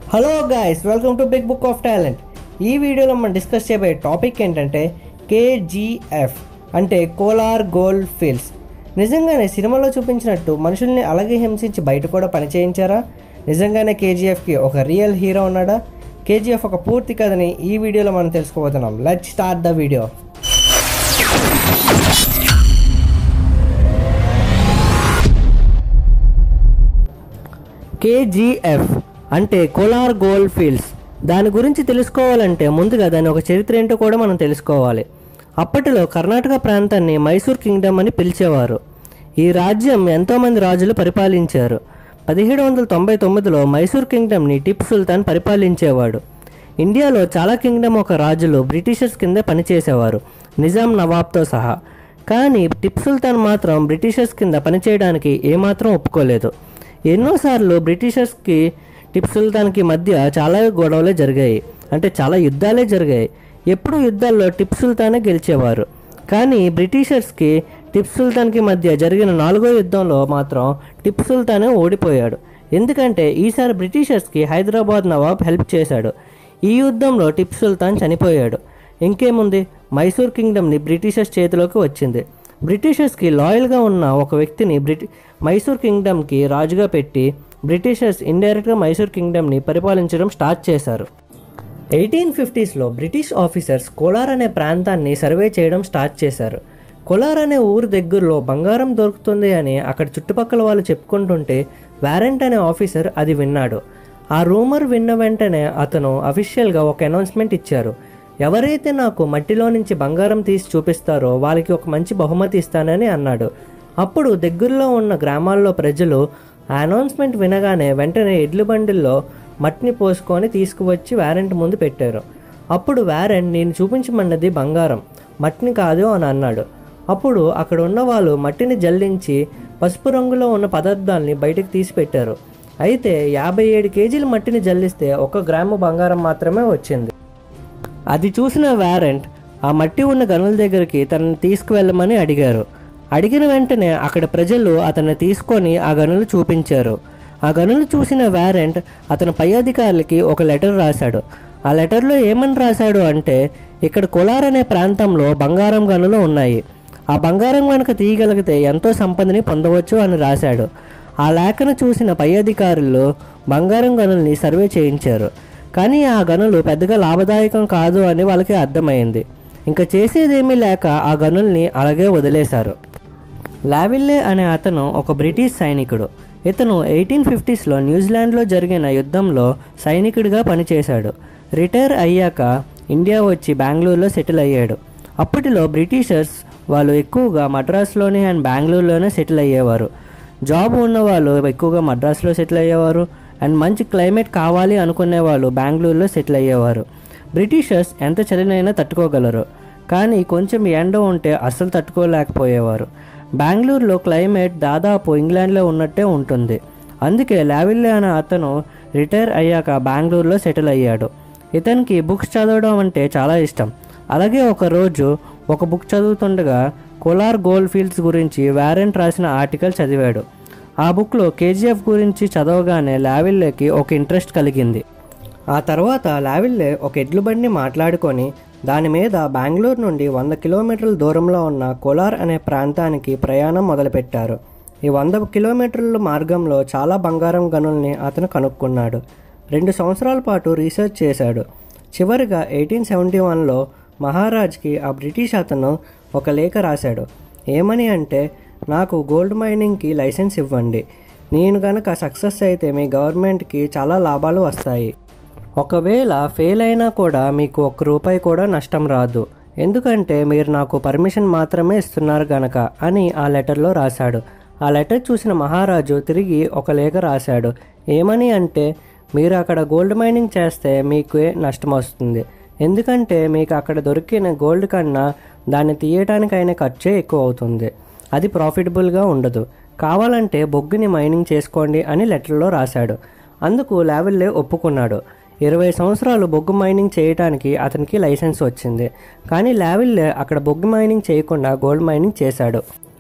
hello guys welcome to big book of talent ఈ వీడియోలో మనం డిస్కస్ చేయబోయే టాపిక్ ఏంటంటే కేజీఎఫ్ అంటే కోలార్ గోల్డ్ ఫీల్డ్స్ నిజంగానే సినిమాలో చూపించినట్టు మనుషుల్ని అలాగే హింసించి బయట కూడా పని చేయించారా నిజంగానే కేజీఎఫ్కి ఒక రియల్ హీరో ఉన్నాడా కేజీఎఫ్ ఒక పూర్తి కథని ఈ వీడియోలో మనం తెలుసుకోబోతున్నాం let start the video KGF అంటే కోలార్ గోల్డ్ ఫీల్డ్స్ దాని గురించి తెలుసుకోవాలంటే ముందుగా దాని ఒక చరిత్ర ఏంటో కూడా మనం తెలుసుకోవాలి అప్పటిలో కర్ణాటక ప్రాంతాన్ని మైసూర్ కింగ్డమ్ అని పిలిచేవారు ఈ రాజ్యం ఎంతోమంది రాజులు పరిపాలించారు పదిహేడు వందల తొంభై తొమ్మిదిలో మైసూర్ కింగ్డమ్ని టిప్ సుల్తాన్ పరిపాలించేవాడు ఇండియాలో చాలా కింగ్డమ్ ఒక రాజులు బ్రిటిషర్స్ కింద పనిచేసేవారు నిజాం నవాబ్తో సహా కానీ టిప్ సుల్తాన్ మాత్రం బ్రిటిషర్స్ కింద పనిచేయడానికి ఏమాత్రం ఒప్పుకోలేదు ఎన్నోసార్లు బ్రిటిషర్స్కి టిప్ సుల్తాన్కి మధ్య చాలా గొడవలే జరిగాయి అంటే చాలా యుద్ధాలే జరిగాయి ఎప్పుడు యుద్ధాల్లో టిప్ సుల్తానే గెలిచేవారు కానీ బ్రిటిషర్స్కి టిప్ సుల్తాన్కి మధ్య జరిగిన నాలుగో యుద్ధంలో మాత్రం టిప్ సుల్తానే ఓడిపోయాడు ఎందుకంటే ఈసారి బ్రిటిషర్స్కి హైదరాబాద్ నవాబ్ హెల్ప్ చేశాడు ఈ యుద్ధంలో టిప్ సుల్తాన్ చనిపోయాడు ఇంకేముంది మైసూర్ కింగ్డమ్ని బ్రిటిషర్స్ చేతిలోకి వచ్చింది బ్రిటిషర్స్కి లాయల్గా ఉన్న ఒక వ్యక్తిని బ్రిటి మైసూర్ కింగ్డమ్కి రాజుగా పెట్టి బ్రిటిషర్స్ ఇండైరెక్ట్గా మైసూర్ కింగ్డమ్ని పరిపాలించడం స్టార్ట్ చేశారు ఎయిటీన్ ఫిఫ్టీస్లో బ్రిటిష్ ఆఫీసర్స్ కోలార్ అనే ప్రాంతాన్ని సర్వే చేయడం స్టార్ట్ చేశారు కోలార్ అనే ఊరు దగ్గరలో బంగారం దొరుకుతుంది అని అక్కడ చుట్టుపక్కల వాళ్ళు చెప్పుకుంటుంటే వారెంట్ అనే ఆఫీసర్ అది విన్నాడు ఆ రూమర్ విన్న వెంటనే అతను అఫీషియల్గా ఒక అనౌన్స్మెంట్ ఇచ్చారు ఎవరైతే నాకు మట్టిలో నుంచి బంగారం తీసి చూపిస్తారో వాళ్ళకి ఒక మంచి బహుమతి ఇస్తానని అన్నాడు అప్పుడు దగ్గరలో ఉన్న గ్రామాల్లో ప్రజలు ఆ అనౌన్స్మెంట్ వినగానే వెంటనే ఎడ్ల బండిల్లో మట్టిని పోసుకొని తీసుకువచ్చి వారెంట్ ముందు పెట్టారు అప్పుడు వారెంట్ నేను చూపించమన్నది బంగారం మట్టిని కాదు అని అన్నాడు అప్పుడు అక్కడ ఉన్న వాళ్ళు మట్టిని జల్లించి పసుపు రంగులో ఉన్న పదార్థాల్ని బయటకు తీసి పెట్టారు అయితే యాభై ఏడు కేజీల మట్టిని జల్లిస్తే ఒక గ్రాము బంగారం మాత్రమే వచ్చింది అది చూసిన వారెంట్ ఆ మట్టి ఉన్న గనుల దగ్గరికి తనని తీసుకువెళ్ళమని అడిగారు అడిగిన వెంటనే అక్కడ ప్రజలు అతన్ని తీసుకొని ఆ గనులు చూపించారు ఆ గనులు చూసిన వారెంట్ అతని పై అధికారులకి ఒక లెటర్ రాశాడు ఆ లెటర్లో ఏమని రాశాడు అంటే ఇక్కడ కోలార్ అనే ప్రాంతంలో బంగారం గనులు ఉన్నాయి ఆ బంగారం కనుక తీయగలిగితే ఎంతో సంపదని పొందవచ్చు అని రాశాడు ఆ లేఖను చూసిన పై అధికారులు బంగారం గనుల్ని సర్వే చేయించారు కానీ ఆ గనులు పెద్దగా లాభదాయకం కాదు అని వాళ్ళకి అర్థమైంది ఇంకా చేసేదేమీ లేక ఆ గనుల్ని అలాగే వదిలేశారు లావిల్లే అనే అతను ఒక బ్రిటిష్ సైనికుడు ఇతను ఎయిటీన్ ఫిఫ్టీస్లో న్యూజిలాండ్లో జరిగిన యుద్ధంలో సైనికుడిగా పనిచేశాడు రిటైర్ అయ్యాక ఇండియా వచ్చి బెంగళూరులో సెటిల్ అయ్యాడు అప్పటిలో బ్రిటిషర్స్ వాళ్ళు ఎక్కువగా మద్రాసులోనే అండ్ బెంగళూరులోనే సెటిల్ అయ్యేవారు జాబ్ ఉన్న వాళ్ళు ఎక్కువగా మద్రాసులో సెటిల్ అయ్యేవారు అండ్ మంచి క్లైమేట్ కావాలి అనుకునే వాళ్ళు బెంగళూరులో సెటిల్ అయ్యేవారు బ్రిటిషర్స్ ఎంత చలినైనా తట్టుకోగలరు కానీ కొంచెం ఎండ ఉంటే అస్సలు తట్టుకోలేకపోయేవారు బెంగళూరులో క్లైమేట్ దాదాపు ఇంగ్లాండ్లో ఉన్నట్టే ఉంటుంది అందుకే లావిల్లే అనే అతను రిటైర్ అయ్యాక బెంగళూరులో సెటిల్ అయ్యాడు ఇతనికి బుక్స్ చదవడం అంటే చాలా ఇష్టం అలాగే ఒక రోజు ఒక బుక్ చదువుతుండగా కోలార్ గోల్డ్ ఫీల్డ్స్ గురించి వారెంట్ రాసిన ఆర్టికల్ చదివాడు ఆ బుక్లో కేజీఎఫ్ గురించి చదవగానే లావిల్లేకి ఒక ఇంట్రెస్ట్ కలిగింది ఆ తర్వాత లావిల్లే ఒక ఎడ్లు బండిని మాట్లాడుకొని దాని మీద బెంగళూరు నుండి వంద కిలోమీటర్ల దూరంలో ఉన్న కోలార్ అనే ప్రాంతానికి ప్రయాణం మొదలుపెట్టారు ఈ వంద కిలోమీటర్ల మార్గంలో చాలా బంగారం గనుల్ని అతను కనుక్కున్నాడు రెండు సంవత్సరాల పాటు రీసెర్చ్ చేశాడు చివరిగా ఎయిటీన్ సెవెంటీ వన్లో మహారాజ్కి ఆ బ్రిటిష్ అతను ఒక లేఖ రాశాడు ఏమని అంటే నాకు గోల్డ్ మైనింగ్కి లైసెన్స్ ఇవ్వండి నేను గనక సక్సెస్ అయితే మీ గవర్నమెంట్కి చాలా లాభాలు వస్తాయి ఒకవేళ ఫెయిల్ అయినా కూడా మీకు ఒక్క రూపాయి కూడా నష్టం రాదు ఎందుకంటే మీరు నాకు పర్మిషన్ మాత్రమే ఇస్తున్నారు గనక అని ఆ లెటర్లో రాశాడు ఆ లెటర్ చూసిన మహారాజు తిరిగి ఒక లేఖ రాశాడు ఏమని అంటే మీరు అక్కడ గోల్డ్ మైనింగ్ చేస్తే మీకు నష్టం వస్తుంది ఎందుకంటే మీకు అక్కడ దొరికిన గోల్డ్ కన్నా దాన్ని తీయటానికైన ఖర్చే ఎక్కువ అవుతుంది అది ప్రాఫిటబుల్గా ఉండదు కావాలంటే బొగ్గుని మైనింగ్ చేసుకోండి అని లెటర్లో రాశాడు అందుకు లావెల్లే ఒప్పుకున్నాడు ఇరవై సంవత్సరాలు బొగ్గు మైనింగ్ చేయడానికి అతనికి లైసెన్స్ వచ్చింది కానీ లావిల్లే అక్కడ బొగ్గు మైనింగ్ చేయకుండా గోల్డ్ మైనింగ్ చేశాడు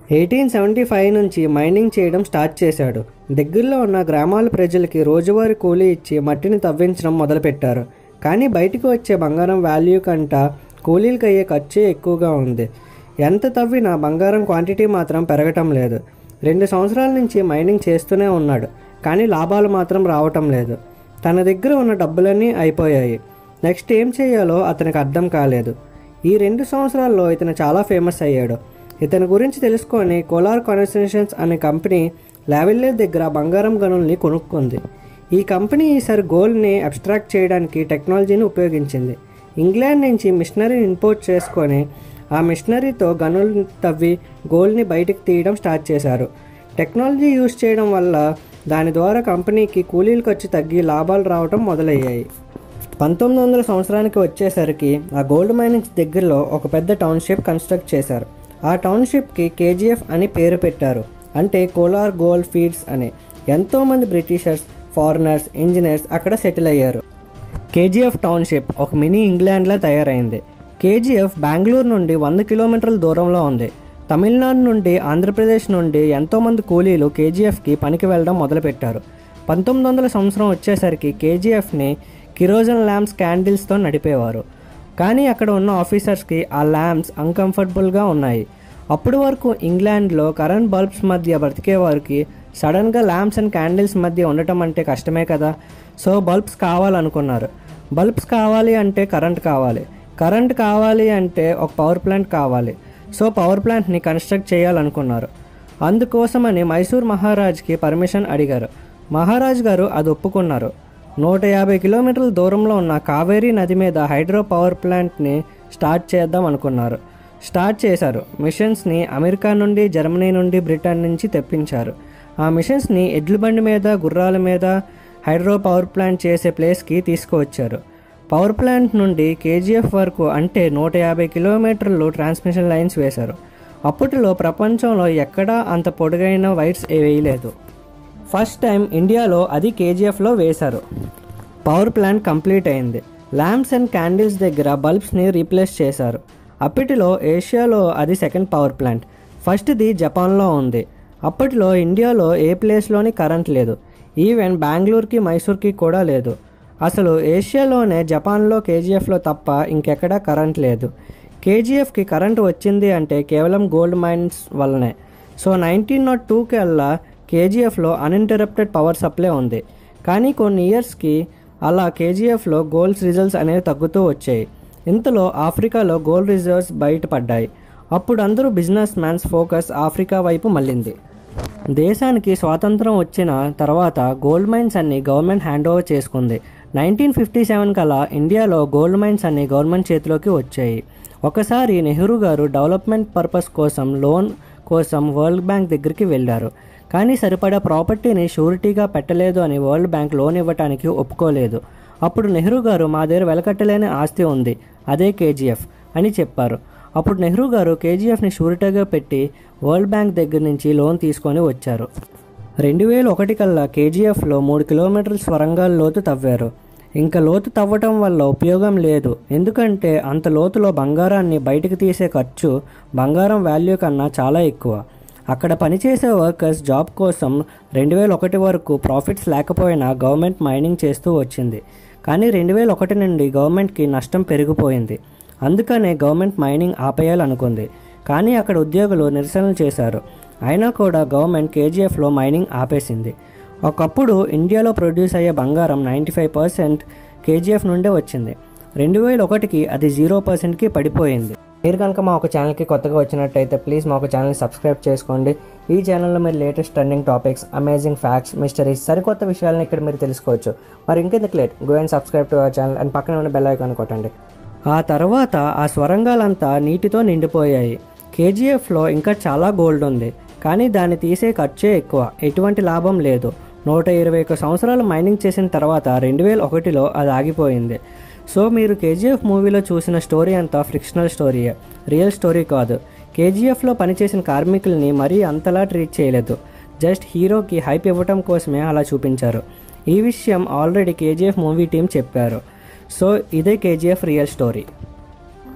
ఎయిటీన్ సెవెంటీ ఫైవ్ నుంచి మైనింగ్ చేయడం స్టార్ట్ చేశాడు దగ్గరలో ఉన్న గ్రామాల ప్రజలకి రోజువారీ కూలీ ఇచ్చి మట్టిని తవ్వించడం మొదలుపెట్టారు కానీ బయటికి వచ్చే బంగారం వాల్యూ కంట కూలీలకు అయ్యే ఖర్చే ఎక్కువగా ఉంది ఎంత తవ్వినా బంగారం క్వాంటిటీ మాత్రం పెరగటం లేదు రెండు సంవత్సరాల నుంచి మైనింగ్ చేస్తూనే ఉన్నాడు కానీ లాభాలు మాత్రం రావటం లేదు తన దగ్గర ఉన్న డబ్బులన్నీ అయిపోయాయి నెక్స్ట్ ఏం చేయాలో అతనికి అర్థం కాలేదు ఈ రెండు సంవత్సరాల్లో ఇతను చాలా ఫేమస్ అయ్యాడు ఇతని గురించి తెలుసుకొని కోలార్ కాన్స్టిట్యూషన్స్ అనే కంపెనీ లావెల్లే దగ్గర బంగారం గనుల్ని కొనుక్కుంది ఈ కంపెనీ ఈసారి గోల్డ్ని అబ్స్ట్రాక్ట్ చేయడానికి టెక్నాలజీని ఉపయోగించింది ఇంగ్లాండ్ నుంచి మిషనరీ ఇంపోర్ట్ చేసుకొని ఆ మిషనరీతో గనులు తవ్వి గోల్డ్ని బయటకు తీయడం స్టార్ట్ చేశారు టెక్నాలజీ యూజ్ చేయడం వల్ల దాని ద్వారా కంపెనీకి కూలీల ఖర్చు తగ్గి లాభాలు రావడం మొదలయ్యాయి పంతొమ్మిది వందల సంవత్సరానికి వచ్చేసరికి ఆ గోల్డ్ మైనింగ్స్ దగ్గరలో ఒక పెద్ద టౌన్షిప్ కన్స్ట్రక్ట్ చేశారు ఆ టౌన్షిప్కి కేజీఎఫ్ అని పేరు పెట్టారు అంటే కోలార్ గోల్డ్ ఫీల్డ్స్ అని ఎంతోమంది బ్రిటిషర్స్ ఫారినర్స్ ఇంజనీర్స్ అక్కడ సెటిల్ అయ్యారు కేజీఎఫ్ టౌన్షిప్ ఒక మినీ ఇంగ్లాండ్లా తయారైంది కేజీఎఫ్ బెంగళూరు నుండి వంద కిలోమీటర్ల దూరంలో ఉంది తమిళనాడు నుండి ఆంధ్రప్రదేశ్ నుండి ఎంతోమంది కూలీలు కేజీఎఫ్కి పనికి వెళ్ళడం మొదలుపెట్టారు పంతొమ్మిది వందల సంవత్సరం వచ్చేసరికి కేజీఎఫ్ని కిరోజన్ ల్యాంప్స్ క్యాండిల్స్తో నడిపేవారు కానీ అక్కడ ఉన్న ఆఫీసర్స్కి ఆ ల్యాంప్స్ అన్కంఫర్టబుల్గా ఉన్నాయి అప్పటి వరకు ఇంగ్లాండ్లో కరెంట్ బల్బ్స్ మధ్య బ్రతికే వారికి సడన్గా ల్యాంప్స్ అండ్ క్యాండిల్స్ మధ్య ఉండటం అంటే కష్టమే కదా సో బల్బ్స్ కావాలనుకున్నారు బల్బ్స్ కావాలి అంటే కరెంట్ కావాలి కరెంట్ కావాలి అంటే ఒక పవర్ ప్లాంట్ కావాలి సో పవర్ ప్లాంట్ని కన్స్ట్రక్ట్ చేయాలనుకున్నారు అందుకోసమని మైసూర్ మహారాజ్కి పర్మిషన్ అడిగారు మహారాజ్ గారు అది ఒప్పుకున్నారు నూట యాభై కిలోమీటర్ల దూరంలో ఉన్న కావేరీ నది మీద హైడ్రో పవర్ ప్లాంట్ని స్టార్ట్ చేద్దాం అనుకున్నారు స్టార్ట్ చేశారు మిషన్స్ని అమెరికా నుండి జర్మనీ నుండి బ్రిటన్ నుంచి తెప్పించారు ఆ మిషన్స్ని ఎడ్ల బండి మీద గుర్రాల మీద హైడ్రో పవర్ ప్లాంట్ చేసే ప్లేస్కి తీసుకువచ్చారు పవర్ ప్లాంట్ నుండి కేజీఎఫ్ వరకు అంటే నూట యాభై కిలోమీటర్లు ట్రాన్స్మిషన్ లైన్స్ వేశారు అప్పటిలో ప్రపంచంలో ఎక్కడా అంత పొడుగైన వైర్స్ వేయలేదు ఫస్ట్ టైం ఇండియాలో అది కేజీఎఫ్లో వేశారు పవర్ ప్లాంట్ కంప్లీట్ అయింది ల్యాంప్స్ అండ్ క్యాండిల్స్ దగ్గర బల్బ్స్ని రీప్లేస్ చేశారు అప్పటిలో ఏషియాలో అది సెకండ్ పవర్ ప్లాంట్ ఫస్ట్ది జపాన్లో ఉంది అప్పటిలో ఇండియాలో ఏ ప్లేస్లోని కరెంట్ లేదు ఈవెన్ బెంగళూరుకి మైసూర్కి కూడా లేదు అసలు ఏషియాలోనే జపాన్లో కేజీఎఫ్లో తప్ప ఇంకెక్కడా కరెంట్ లేదు కేజీఎఫ్కి కరెంట్ వచ్చింది అంటే కేవలం గోల్డ్ మైన్స్ వల్లనే సో నైన్టీన్ నాట్ టూకి అల్లా కేజీఎఫ్లో అన్ఇంటరప్టెడ్ పవర్ సప్లై ఉంది కానీ కొన్ని ఇయర్స్కి అలా కేజీఎఫ్లో గోల్డ్ రిజల్ట్స్ అనేవి తగ్గుతూ వచ్చాయి ఇంతలో ఆఫ్రికాలో గోల్డ్ రిజర్వ్స్ బయటపడ్డాయి అప్పుడు అందరూ బిజినెస్ మ్యాన్స్ ఫోకస్ ఆఫ్రికా వైపు మళ్ళింది దేశానికి స్వాతంత్రం వచ్చిన తర్వాత గోల్డ్ మైన్స్ అన్ని గవర్నమెంట్ హ్యాండ్ ఓవర్ చేసుకుంది నైన్టీన్ ఫిఫ్టీ సెవెన్ కల్లా ఇండియాలో గోల్డ్ మైన్స్ అన్ని గవర్నమెంట్ చేతిలోకి వచ్చాయి ఒకసారి నెహ్రూ గారు డెవలప్మెంట్ పర్పస్ కోసం లోన్ కోసం వరల్డ్ బ్యాంక్ దగ్గరికి వెళ్ళారు కానీ సరిపడా ప్రాపర్టీని షూరిటీగా పెట్టలేదు అని వరల్డ్ బ్యాంక్ లోన్ ఇవ్వటానికి ఒప్పుకోలేదు అప్పుడు నెహ్రూ గారు మా దగ్గర వెలకట్టలేని ఆస్తి ఉంది అదే కేజీఎఫ్ అని చెప్పారు అప్పుడు నెహ్రూ గారు కేజీఎఫ్ని షూరిటీగా పెట్టి వరల్డ్ బ్యాంక్ దగ్గర నుంచి లోన్ తీసుకొని వచ్చారు రెండు వేల ఒకటి కల్లా కేజీఎఫ్లో మూడు కిలోమీటర్ల స్వరంగాల లోతు తవ్వారు ఇంకా లోతు తవ్వటం వల్ల ఉపయోగం లేదు ఎందుకంటే అంత లోతులో బంగారాన్ని బయటకు తీసే ఖర్చు బంగారం వాల్యూ కన్నా చాలా ఎక్కువ అక్కడ పనిచేసే వర్కర్స్ జాబ్ కోసం రెండు వేల ఒకటి వరకు ప్రాఫిట్స్ లేకపోయినా గవర్నమెంట్ మైనింగ్ చేస్తూ వచ్చింది కానీ రెండు వేల ఒకటి నుండి గవర్నమెంట్కి నష్టం పెరిగిపోయింది అందుకనే గవర్నమెంట్ మైనింగ్ ఆపేయాలనుకుంది కానీ అక్కడ ఉద్యోగులు నిరసనలు చేశారు అయినా కూడా గవర్నమెంట్ కేజీఎఫ్లో మైనింగ్ ఆపేసింది ఒకప్పుడు ఇండియాలో ప్రొడ్యూస్ అయ్యే బంగారం నైంటీ ఫైవ్ పర్సెంట్ కేజీఎఫ్ నుండే వచ్చింది రెండు వేల ఒకటికి అది జీరో పర్సెంట్కి పడిపోయింది మీరు కనుక మా ఒక ఛానల్కి కొత్తగా వచ్చినట్టయితే ప్లీజ్ మా ఒక ఛానల్ని సబ్స్క్రైబ్ చేసుకోండి ఈ ఛానల్లో మీరు latest trending topics amazing facts mysteries సరికొత్త విషయాలను ఇక్కడ మీరు తెలుసుకోవచ్చు మరి ఇంకెందుకు late go and subscribe to our channel and పక్కన ఉన్న బెల్ ఐకాన్ కొట్టండి ఆ తర్వాత ఆ స్వరంగాలంతా నీటితో నిండిపోయాయి కేజీఎఫ్లో ఇంకా చాలా గోల్డ్ ఉంది కానీ దాన్ని తీసే ఖర్చే ఎక్కువ ఎటువంటి లాభం లేదు నూట ఇరవై ఒక్క సంవత్సరాలు మైనింగ్ చేసిన తర్వాత రెండు వేల ఒకటిలో అది ఆగిపోయింది సో మీరు కేజీఎఫ్ మూవీలో చూసిన స్టోరీ అంతా ఫ్రిక్షనల్ స్టోరీయే రియల్ స్టోరీ కాదు కేజీఎఫ్లో పనిచేసిన కార్మికుల్ని మరీ అంతలా ట్రీట్ చేయలేదు జస్ట్ హీరోకి హైప్ ఇవ్వటం కోసమే అలా చూపించారు ఈ విషయం ఆల్రెడీ కేజీఎఫ్ మూవీ టీం చెప్పారు సో ఇదే కేజీఎఫ్ రియల్ స్టోరీ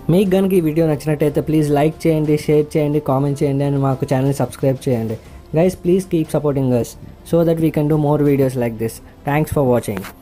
మీకు కనుక ఈ వీడియో నచ్చినట్టయితే ప్లీజ్ లైక్ చేయండి షేర్ చేయండి కామెంట్ చేయండి అండ్ మాకు ఛానల్ సబ్స్క్రైబ్ చేయండి guys please keep supporting us so that we can do more videos like this thanks for watching